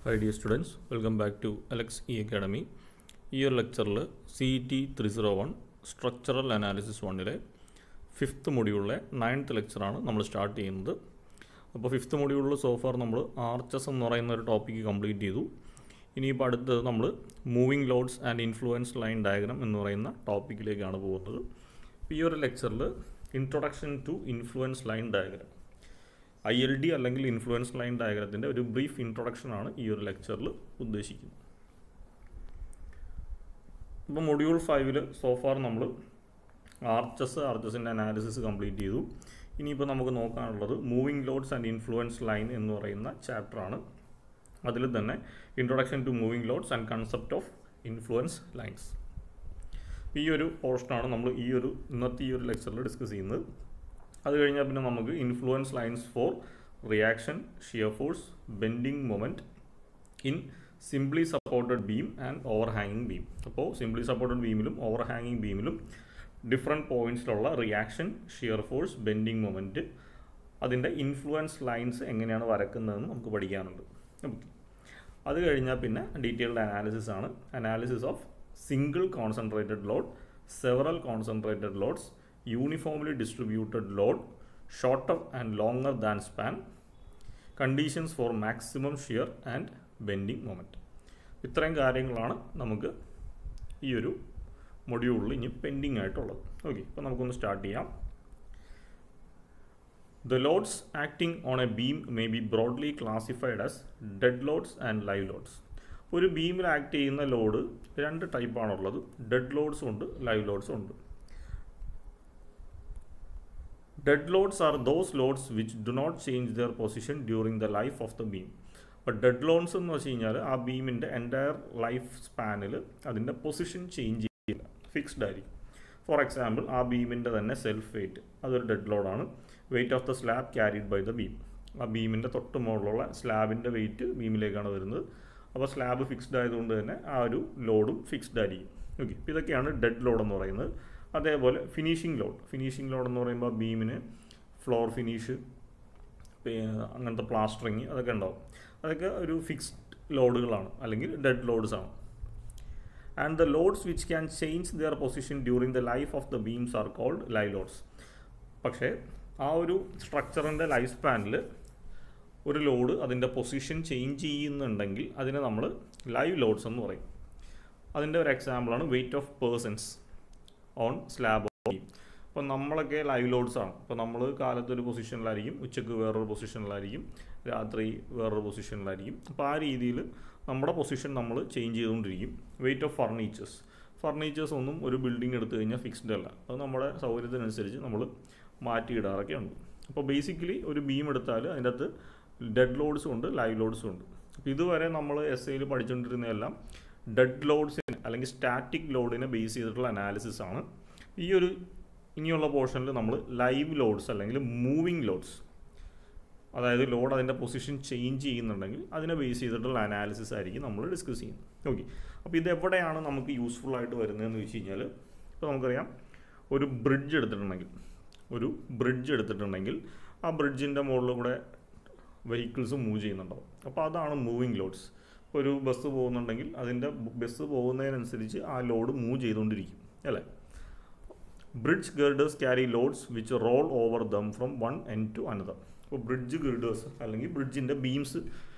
High dear students welcome back to Alex E academy ഈ ഒരു ലെക്ചറിൽ C T three zero one structural analysis വണ്ണിലെ fifth മൊഡ്യൂളിലെ ninth ലെക്ചറാണ് നമ്മൾ സ്റ്റാർട്ട് ചെയ്യുന്നത് അപ്പോൾ ഫിഫ്ത്ത് മൊഡ്യൂളിൽ സോഫാർ നമ്മൾ ആർച്ചസ് എന്ന് പറയുന്ന ഒരു ടോപ്പിക്ക് കംപ്ലീറ്റ് ചെയ്തു ഇനിയിപ്പോൾ അടുത്തത് നമ്മൾ moving loads and influence line diagram എന്ന് പറയുന്ന ടോപ്പിക്കിലേക്കാണ് പോകുന്നത് ഈ ഒരു ലെക്ചറിൽ introduction to influence line diagram I L D അല്ലെങ്കിൽ ഇൻഫ്ലുവൻസ് ലൈൻ ഡയഗ്രത്തിൻ്റെ ഒരു ബ്രീഫ് ഇൻട്രൊഡക്ഷനാണ് ഈ ഒരു ലെക്ചറിൽ ഉദ്ദേശിക്കുന്നത് ഇപ്പോൾ മൊഡ്യൂൾ ഫൈവിൽ സോഫാർ നമ്മൾ ആർച്ചസ് ആർച്ചസിൻ്റെ അനാലിസിസ് കംപ്ലീറ്റ് ചെയ്തു ഇനിയിപ്പോൾ നമുക്ക് നോക്കാനുള്ളത് moving loads and influence line എന്ന് പറയുന്ന ചാപ്റ്ററാണ് അതിൽ തന്നെ introduction to moving loads and concept of influence lines ഈ ഒരു പോർഷനാണ് നമ്മൾ ഈ ഒരു ഇന്നത്തെ ഈ ഒരു ലെക്ചറിൽ ഡിസ്കസ് ചെയ്യുന്നത് അത് കഴിഞ്ഞാൽ പിന്നെ നമുക്ക് influence lines for reaction shear force bending moment in simply supported beam and ഓവർ ഹാങ്ങിങ് ബീം അപ്പോൾ സിംപ്ലി സപ്പോർട്ടഡ് ബീമിലും ഓവർ ഹാങ്ങിങ് ബീമിലും ഡിഫറെൻറ്റ് പോയിൻറ്റ്സിലുള്ള reaction shear force bending moment അതിൻ്റെ ഇൻഫ്ലുവൻസ് ലൈൻസ് എങ്ങനെയാണ് വരക്കുന്നതെന്ന് നമുക്ക് പഠിക്കാനുണ്ട് ഓക്കെ അത് കഴിഞ്ഞാൽ പിന്നെ ഡീറ്റെയിൽഡ് അനാലിസിസ് ആണ് analysis of single concentrated load several concentrated loads uniformly distributed load shorter and longer than span conditions for maximum shear and bending moment ഇത്രയും കാര്യങ്ങളാണ് നമുക്ക് ഈ ഒരു മൊഡ്യൂളിൽ ഇനി പെൻഡിങ് ആയിട്ടുള്ളത് ഓക്കെ അപ്പോൾ നമുക്കൊന്ന് സ്റ്റാർട്ട് ചെയ്യാം The loads acting on a beam may be broadly classified as dead loads and live loads. ഒരു ബീമിൽ ആക്ട് ചെയ്യുന്ന ലോഡ് രണ്ട് ടൈപ്പാണുള്ളത് ഡെഡ് ലോഡ്സും ഉണ്ട് ലൈവ് ലോഡ്സും ഉണ്ട് dead loads are those loads which do not change their position during the life of the beam അപ്പോൾ dead loads എന്ന് വെച്ച് കഴിഞ്ഞാൽ ആ ബീമിൻ്റെ എൻറ്റയർ ലൈഫ് സ്പാനിൽ അതിൻ്റെ പൊസിഷൻ ചേഞ്ച് ചെയ്യില്ല ഫിക്സ്ഡ് ആയിരിക്കും ഫോർ എക്സാമ്പിൾ ആ ബീമിൻ്റെ തന്നെ സെൽഫ് വെയിറ്റ് അതൊരു ഡെഡ് ലോഡാണ് weight of the slab carried by the beam ആ ബീമിൻ്റെ തൊട്ട് മുകളിലുള്ള സ്ലാബിൻ്റെ വെയിറ്റ് ബീമിലേക്കാണ് വരുന്നത് അപ്പോൾ സ്ലാബ് ഫിക്സ്ഡ് ആയതുകൊണ്ട് തന്നെ ആ ഒരു ലോഡും ഫിക്സ്ഡ് ആയിരിക്കും ഓക്കെ അപ്പോൾ ഇതൊക്കെയാണ് ഡെഡ് ലോഡ് എന്ന് പറയുന്നത് അതേപോലെ ഫിനിഷിംഗ് ലോഡ് ഫിനിഷിംഗ് ലോഡ് എന്ന് പറയുമ്പോൾ ബീമിന് ഫ്ലോർ ഫിനിഷ് അങ്ങനത്തെ പ്ലാസ്റ്ററിങ് അതൊക്കെ ഉണ്ടാവും അതൊക്കെ ഒരു ഫിക്സ്ഡ് ലോഡുകളാണ് അല്ലെങ്കിൽ ഡെഡ് ലോഡ്സ് ആണ് and the loads which can change their position during the life of the beams are called live loads പക്ഷേ ആ ഒരു സ്ട്രക്ചറിൻ്റെ ലൈഫ് സ്പാനിൽ ഒരു ലോഡ് അതിൻ്റെ പൊസിഷൻ ചേഞ്ച് ചെയ്യുന്നുണ്ടെങ്കിൽ അതിനെ നമ്മൾ ലൈവ് ലോഡ്സ് എന്ന് പറയും അതിൻ്റെ ഒരു എക്സാമ്പിളാണ് weight of persons on slab അപ്പോൾ നമ്മളൊക്കെ ലൈവ് ലോഡ്സ് ആണ് അപ്പോൾ നമ്മൾ കാലത്ത് ഒരു പൊസിഷനിലായിരിക്കും ഉച്ചക്ക് വേറൊരു പൊസിഷനിലായിരിക്കും രാത്രി വേറൊരു പൊസിഷനിലായിരിക്കും അപ്പോൾ ആ രീതിയിൽ നമ്മുടെ പൊസിഷൻ നമ്മൾ ചേഞ്ച് ചെയ്തുകൊണ്ടിരിക്കും വെയിറ്റ് ഓഫ് ഫർണിച്ചേഴ്സ് ഫർണിച്ചേഴ്സ് ഒന്നും ഒരു ബിൽഡിംഗ് എടുത്തു കഴിഞ്ഞാൽ ഫിക്സ്ഡ് അല്ല അത് നമ്മുടെ സൗകര്യത്തിനനുസരിച്ച് നമ്മൾ മാറ്റിയിടാറൊക്കെ ഉണ്ട് അപ്പോൾ ബേസിക്കലി ഒരു ബീം എടുത്താൽ അതിൻ്റെ അകത്ത് ഡെഡ് ലോഡ്സും ഉണ്ട് ലൈവ് ലോഡ്സും ഉണ്ട് അപ്പോൾ ഇതുവരെ നമ്മൾ എസ് ഐയിൽ പഠിച്ചുകൊണ്ടിരുന്നതെല്ലാം ഡെഡ് ലോഡ്സിന് അല്ലെങ്കിൽ സ്റ്റാറ്റിക് ലോഡിനെ ബേസ് ചെയ്തിട്ടുള്ള അനാലിസിസ് ആണ് ഈ ഒരു ഇനിയുള്ള പോർഷനിൽ നമ്മൾ ലൈവ് ലോഡ്സ് അല്ലെങ്കിൽ മൂവിങ് ലോഡ്സ് അതായത് ലോഡ് അതിൻ്റെ പൊസിഷൻ ചേഞ്ച് ചെയ്യുന്നുണ്ടെങ്കിൽ അതിനെ ബേസ് ചെയ്തിട്ടുള്ള അനാലിസിസ് ആയിരിക്കും നമ്മൾ ഡിസ്കസ് ചെയ്യുന്നത് ഓക്കെ അപ്പോൾ ഇത് എവിടെയാണ് നമുക്ക് യൂസ്ഫുൾ ആയിട്ട് വരുന്നതെന്ന് വെച്ച് കഴിഞ്ഞാൽ ഇപ്പോൾ നമുക്കറിയാം ഒരു ബ്രിഡ്ജ് എടുത്തിട്ടുണ്ടെങ്കിൽ ഒരു ബ്രിഡ്ജ് എടുത്തിട്ടുണ്ടെങ്കിൽ ആ ബ്രിഡ്ജിൻ്റെ മുകളിൽ കൂടെ വെഹിക്കിൾസ് മൂവ് ചെയ്യുന്നുണ്ടാവും അപ്പോൾ അതാണ് മൂവിങ് ലോഡ്സ് ഇപ്പോൾ ഒരു ബസ് പോകുന്നുണ്ടെങ്കിൽ അതിൻ്റെ ബസ് പോകുന്നതിനനുസരിച്ച് ആ ലോഡ് മൂവ് ചെയ്തുകൊണ്ടിരിക്കും അല്ലേ bridge girders carry loads which roll over them from one end to another അപ്പോൾ ബ്രിഡ്ജ് ഗിർഡേഴ്സ് അല്ലെങ്കിൽ ബ്രിഡ്ജിൻ്റെ beams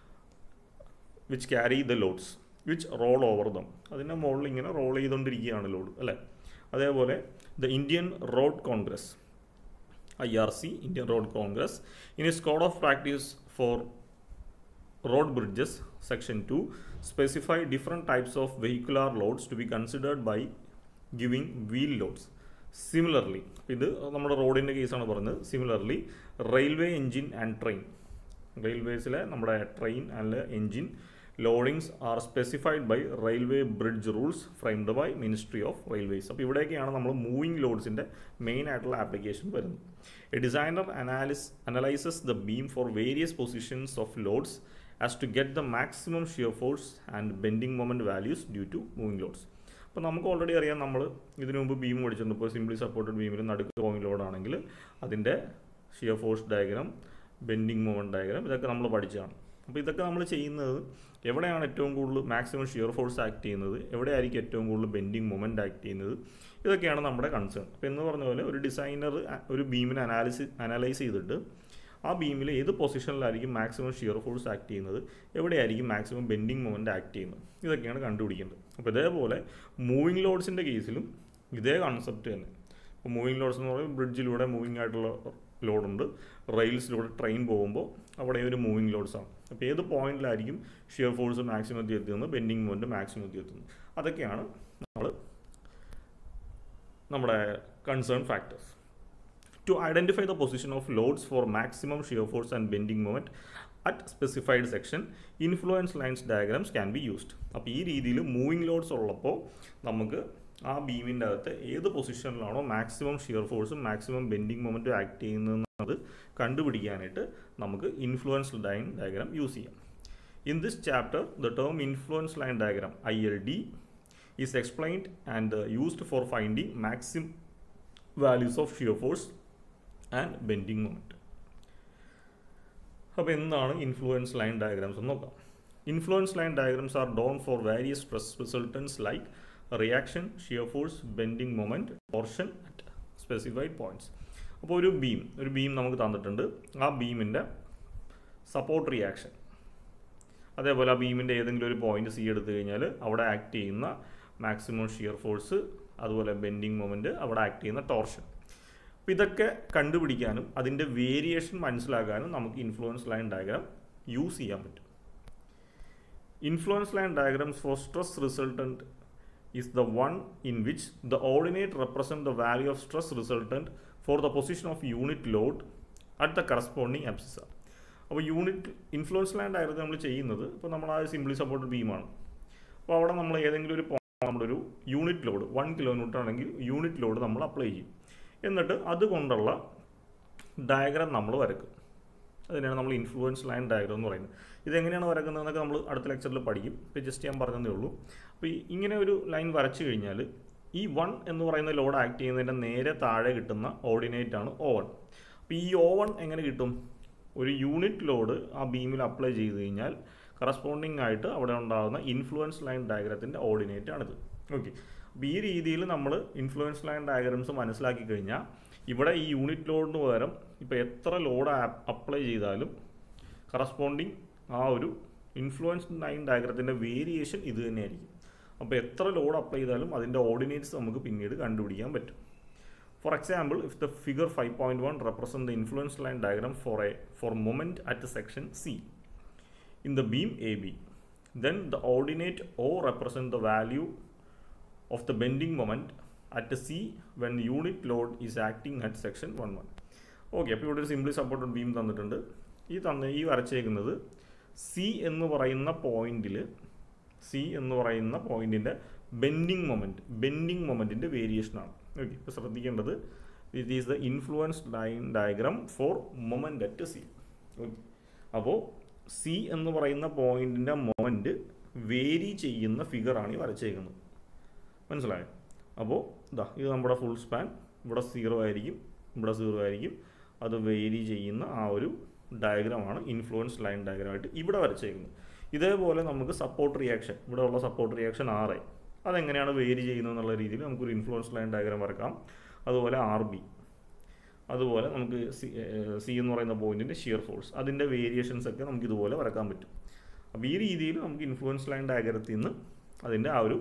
which carry the loads which roll over them അതിൻ്റെ മുകളിൽ ഇങ്ങനെ റോൾ ചെയ്തുകൊണ്ടിരിക്കുകയാണ് ലോഡ് അല്ലേ അതേപോലെ the Indian road congress I R C Indian road congress in is code of practice for road bridges section 2 specify different types of vehicular loads to be considered by giving wheel loads similarly ഇത് നമ്മുടെ റോഡിൻ്റെ കേസാണ് പറയുന്നത് similarly railway engine and train റെയിൽവേസിലെ നമ്മുടെ train and engine loadings are specified by railway bridge rules framed by ministry of railways അപ്പോൾ ഇവിടേക്കാണ് നമ്മൾ മൂവിങ് ലോഡ്സിൻ്റെ മെയിൻ ആയിട്ടുള്ള ആപ്ലിക്കേഷൻ വരുന്നത് a designer analyse analyses the beam for various positions of loads as to get the maximum shear force and bending moment values due to moving loads അപ്പോൾ നമുക്ക് already അറിയാം നമ്മൾ ഇതിനു മുമ്പ് ബീം പഠിച്ചിട്ടുണ്ട് ഇപ്പോൾ സിംപ്ലി സപ്പോർട്ടഡ് ബീമിൽ നടുക്ക് പോയിങ് ലോഡാണെങ്കിൽ അതിൻ്റെ shear force diagram bending moment diagram ഇതൊക്കെ നമ്മൾ പഠിച്ചതാണ് അപ്പോൾ ഇതൊക്കെ നമ്മൾ ചെയ്യുന്നത് എവിടെയാണ് ഏറ്റവും കൂടുതൽ മാക്സിമം ഷിയർ ഫോഴ്സ് ആക്ട് ചെയ്യുന്നത് എവിടെയായിരിക്കും ഏറ്റവും കൂടുതൽ ബെൻഡിങ് മൊമെൻറ്റ് ആക്ട് ചെയ്യുന്നത് ഇതൊക്കെയാണ് നമ്മുടെ കൺസേൺ അപ്പോൾ എന്ന് പറഞ്ഞ പോലെ ഒരു ഡിസൈനർ ഒരു ബീമിനെ അനാലിസ് അനലൈസ് ചെയ്തിട്ട് ആ ബീമിൽ ഏത് പൊസിഷനിലായിരിക്കും മാക്സിമം ഷിയർ ഫോഴ്സ് ആക്ട് ചെയ്യുന്നത് എവിടെയായിരിക്കും മാക്സിമം ബെൻഡിങ് മൊമെൻറ്റ് ആക്ട് ചെയ്യുന്നത് ഇതൊക്കെയാണ് കണ്ടുപിടിക്കേണ്ടത് അപ്പോൾ ഇതേപോലെ മൂവിങ് ലോഡ്സിൻ്റെ കേസിലും ഇതേ കൺസെപ്റ്റ് തന്നെ ഇപ്പോൾ മൂവിങ് ലോഡ്സ് എന്ന് പറയുമ്പോൾ ബ്രിഡ്ജിലൂടെ മൂവിങ് ആയിട്ടുള്ള ലോഡുണ്ട് റെയിൽസിലൂടെ ട്രെയിൻ പോകുമ്പോൾ അവിടെ ഒരു മൂവിങ് ലോഡ്സ് ആണ് അപ്പോൾ ഏത് പോയിന്റിലായിരിക്കും ഷിയർ ഫോഴ്സ് മാക്സിമം എത്തി എത്തുന്നത് ബെൻഡിങ് മൊമെൻറ്റ് മാക്സിമം എത്തി എത്തുന്നത് അതൊക്കെയാണ് നമ്മൾ നമ്മുടെ concern factors to identify the position of loads for maximum shear force and bending moment at specified section influence lines diagrams can be used അപ്പോൾ ഈ രീതിയിൽ മൂവിങ് ലോഡ്സ് ഉള്ളപ്പോൾ നമുക്ക് ആ ബീമിൻ്റെ അകത്ത് ഏത് പൊസിഷനിലാണോ മാക്സിമം ഷിയർ ഫോഴ്സും മാക്സിമം ബെൻഡിങ് മൊമെൻറ്റും ആക്ട് ചെയ്യുന്നത് കണ്ടുപിടിക്കാനായിട്ട് നമുക്ക് ഇൻഫ്ലുവൻസ് ലൈൻ ഡയഗ്രാം യൂസ് ചെയ്യാം in this chapter the term influence line diagram I L D is explained and used for finding maximum values of shear force and bending moment അപ്പോൾ എന്താണ് influence line diagrams എന്ന് നോക്കാം influence line diagrams are drawn for various stress resultants like reaction shear force bending moment torsion at specified points അപ്പോൾ ഒരു beam ഒരു beam നമുക്ക് തന്നിട്ടുണ്ട് ആ ബീമിൻ്റെ സപ്പോർട്ട് റിയാക്ഷൻ അതേപോലെ ആ ബീമിൻ്റെ ഏതെങ്കിലും ഒരു പോയിന്റ് സി എടുത്തു കഴിഞ്ഞാൽ അവിടെ ആക്ട് ചെയ്യുന്ന മാക്സിമം ഷിയർ ഫോഴ്സ് അതുപോലെ ബെൻഡിങ് മൊമെൻറ്റ് അവിടെ ആക്ട് ചെയ്യുന്ന ടോർഷൻ അപ്പോൾ ഇതൊക്കെ കണ്ടുപിടിക്കാനും അതിൻ്റെ വേരിയേഷൻ മനസ്സിലാക്കാനും നമുക്ക് ഇൻഫ്ലുവൻസ് ലൈൻ ഡയഗ്രാം യൂസ് ചെയ്യാൻ പറ്റും influence line diagrams for stress resultant is the one in which the ordinate represent the value of stress resultant for the position of unit load at the corresponding abscissa അപ്പോൾ unit influence line diagram നമ്മൾ ചെയ്യുന്നത് ഇപ്പോൾ നമ്മൾ ആ simply supported ബീമാണ് അപ്പോൾ അവിടെ നമ്മൾ ഏതെങ്കിലും ഒരു നമ്മളൊരു യൂണിറ്റ് ലോഡ് വൺ കിലോമീറ്റർ ആണെങ്കിൽ യൂണിറ്റ് ലോഡ് നമ്മൾ അപ്ലൈ ചെയ്യും എന്നിട്ട് അതുകൊണ്ടുള്ള ഡയഗ്രാം നമ്മൾ വരക്കും അതിനാണ് നമ്മൾ ഇൻഫ്ലുവൻസ് ലൈൻ ഡയഗ്രാം എന്ന് പറയുന്നത് ഇതെങ്ങനെയാണ് വരക്കുന്നതെന്നൊക്കെ നമ്മൾ അടുത്ത ലെക്ചറിൽ പഠിക്കും ഇപ്പോൾ ജസ്റ്റ് ഞാൻ പറഞ്ഞതേ ഉള്ളൂ അപ്പോൾ ഈ ഇങ്ങനെ ഒരു ലൈൻ വരച്ചു കഴിഞ്ഞാൽ ഈ വൺ എന്ന് പറയുന്ന ലോഡ് ആക്ട് ചെയ്യുന്നതിൻ്റെ നേരെ താഴെ കിട്ടുന്ന ഓർഡിനേറ്റ് ആണ് ഓ വൺ അപ്പോൾ ഈ ഓ വൺ എങ്ങനെ കിട്ടും ഒരു യൂണിറ്റ് ലോഡ് ആ ബീമിൽ അപ്ലൈ ചെയ്ത് കഴിഞ്ഞാൽ കറസ്പോണ്ടിങ് ആയിട്ട് അവിടെ ഉണ്ടാകുന്ന ഇൻഫ്ലുവൻസ് ലൈൻ ഡയഗ്രത്തിൻ്റെ ഓർഡിനേറ്റ് ആണിത് ഓക്കെ അപ്പോൾ ഈ രീതിയിൽ നമ്മൾ ഇൻഫ്ലുവൻസ് ലൈൻ ഡയഗ്രാംസ് മനസ്സിലാക്കി കഴിഞ്ഞാൽ ഇവിടെ ഈ യൂണിറ്റ് ലോഡിന് പകരം ഇപ്പോൾ എത്ര ലോഡ് അപ്ലൈ ചെയ്താലും കറസ്പോണ്ടിങ് ആ ഒരു ഇൻഫ്ലുവൻസ് ലൈൻ ഡയഗ്രത്തിൻ്റെ വേരിയേഷൻ ഇത് തന്നെയായിരിക്കും അപ്പോൾ എത്ര ലോഡ് അപ്ലൈ ചെയ്താലും അതിൻ്റെ ഓർഡിനേറ്റ്സ് നമുക്ക് പിന്നീട് കണ്ടുപിടിക്കാൻ പറ്റും for example if the figure five point one represent the influence line diagram for a for moment at section C in the beam AB. Then the ordinate O represent the value of the bending moment at C when unit load is acting at section 11. Okay അപ്പോൾ ഇവിടെ ഒരു simply supported beam തന്നിട്ടുണ്ട് ഈ തന്ന ഈ വരച്ചേക്കുന്നത് C എന്ന് പറയുന്ന പോയിന്റിൽ സി എന്ന് പറയുന്ന പോയിന്റിൻ്റെ ബെൻഡിങ് മൊമെൻറ്റ് ബെൻഡിങ് മൊമെൻറ്റിൻ്റെ വേരിയേഷനാണ് ഓക്കെ ഇപ്പോൾ ശ്രദ്ധിക്കേണ്ടത് it is the influence line diagram for moment at C okay അപ്പോൾ സി എന്ന് പറയുന്ന പോയിന്റിൻ്റെ മൊമെൻറ്റ് വേരി ചെയ്യുന്ന ഫിഗറാണ് ഈ വരച്ചേക്കുന്നത് മനസ്സിലായോ അപ്പോൾ ഇതാ ഇത് നമ്മുടെ ഫുൾ സ്പാൻ ഇവിടെ സീറോ ആയിരിക്കും ഇവിടെ സീറോ ആയിരിക്കും അത് വേരി ചെയ്യുന്ന ആ ഒരു ഡയഗ്രമാണ് ഇൻഫ്ലുവൻസ് ലൈൻ ഡയഗ്രമായിട്ട് ഇവിടെ വരച്ചേക്കുന്നത് ഇതേപോലെ നമുക്ക് സപ്പോർട്ട് റിയാക്ഷൻ ഇവിടെ ഉള്ള സപ്പോർട്ട് റിയാക്ഷൻ ആർ ഐ അതെങ്ങനെയാണ് വേരി ചെയ്യുന്നത് എന്നുള്ള രീതിയിൽ നമുക്കൊരു ഇൻഫ്ലുവൻസ് ലൈൻ ഡയഗ്രാം വരക്കാം അതുപോലെ ആർ ബി അതുപോലെ നമുക്ക് സി സി എന്ന് പറയുന്ന പോയിന്റിൻ്റെ ഷിയർ ഫോഴ്സ് അതിൻ്റെ വേരിയേഷൻസ് ഒക്കെ നമുക്ക് ഇതുപോലെ വരക്കാൻ പറ്റും അപ്പോൾ ഈ രീതിയിൽ നമുക്ക് ഇൻഫ്ലുവൻസ് ലൈൻ ഡയഗ്രത്തിൽ നിന്ന് അതിൻ്റെ ആ ഒരു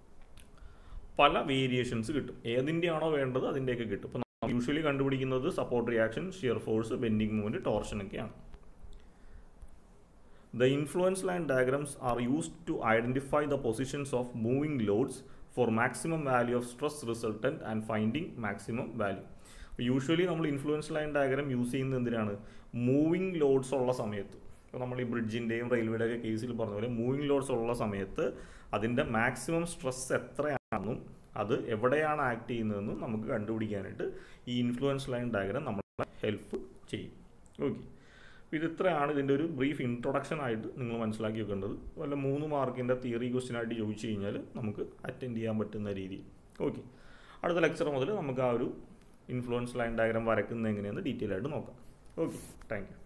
പല വേരിയേഷൻസ് കിട്ടും ഏതിൻ്റെയാണോ വേണ്ടത് അതിൻ്റെയൊക്കെ കിട്ടും ഇപ്പോൾ നമ്മൾ യൂഷ്വലി കണ്ടുപിടിക്കുന്നത് support reaction shear force bending movement torsion ഒക്കെയാണ് The influence line diagrams are used to identify the positions of moving loads for maximum value of stress resultant and finding maximum value. Usually നമ്മൾ influence line diagram use ചെയ്യുന്നത് എന്തിനാണ് moving lords ഉള്ള സമയത്ത് ഇപ്പോൾ നമ്മൾ ഈ ബ്രിഡ്ജിൻ്റെയും റെയിൽവേയുടെ ഒക്കെ കേസിൽ പറഞ്ഞ പോലെ മൂവിങ് ലോഡ്സ് ഉള്ള സമയത്ത് അതിൻ്റെ മാക്സിമം സ്ട്രെസ് എത്രയാണെന്നും അത് എവിടെയാണ് ആക്ട് ചെയ്യുന്നതെന്നും നമുക്ക് കണ്ടുപിടിക്കാനായിട്ട് ഈ ഇൻഫ്ലുവൻസ് ലൈൻ ഡയഗ്രാം നമ്മളെ ഹെൽപ്പ് ചെയ്യും ഓക്കെ ഇത് ഇത്രയാണ് ഇതിൻ്റെ ഒരു ബ്രീഫ് ഇൻട്രൊഡക്ഷൻ ആയിട്ട് നിങ്ങൾ മനസ്സിലാക്കി വെക്കേണ്ടത് വല്ല മൂന്ന് മാർക്കിൻ്റെ തിയറി ക്വസ്റ്റ്യൻ ആയിട്ട് ചോദിച്ചു കഴിഞ്ഞാൽ നമുക്ക് അറ്റൻഡ് ചെയ്യാൻ പറ്റുന്ന രീതിയിൽ ഓക്കെ അടുത്ത ലെക്ചർ മുതൽ നമുക്ക് ആ ഒരു ഇൻഫ്ലുവൻസ് ലൈൻ ഡയഗ്രാം വരക്കുന്നത് എങ്ങനെയെന്ന് ഡീറ്റെയിൽ ആയിട്ട് നോക്കാം ഓക്കെ താങ്ക് യു